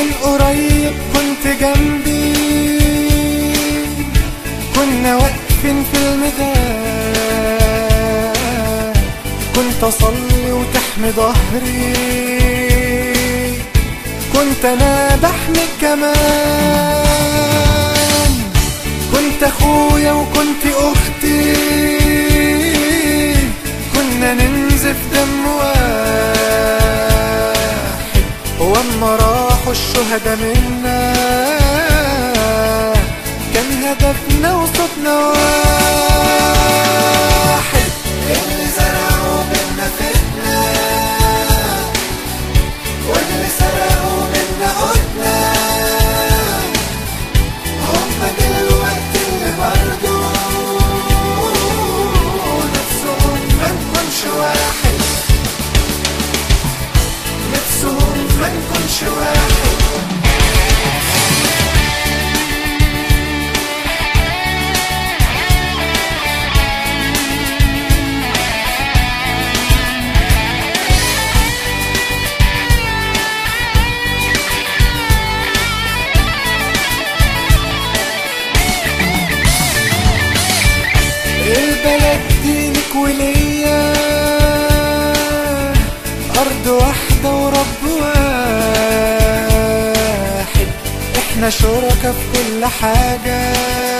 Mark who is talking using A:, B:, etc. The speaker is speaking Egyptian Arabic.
A: من قريب كنت جنبي كنا واقفين في الميدان كنت اصلي وتحمي ظهري كنت انا بحمي كمان كنت اخويا وكنت اختي كنا ننزف دم واحد واما راحوا الشهداء منا كان هدفنا وصوتنا واحد اللي زرعوا منا فتنة واللي سرقوا منا قتنا هم دلوقتي اللي برضو نفسهم ما نكونش واحد نفسهم ما نكونش واحد البلد دي لك وليا أرض واحدة ورب واحد احنا شركة في كل حاجة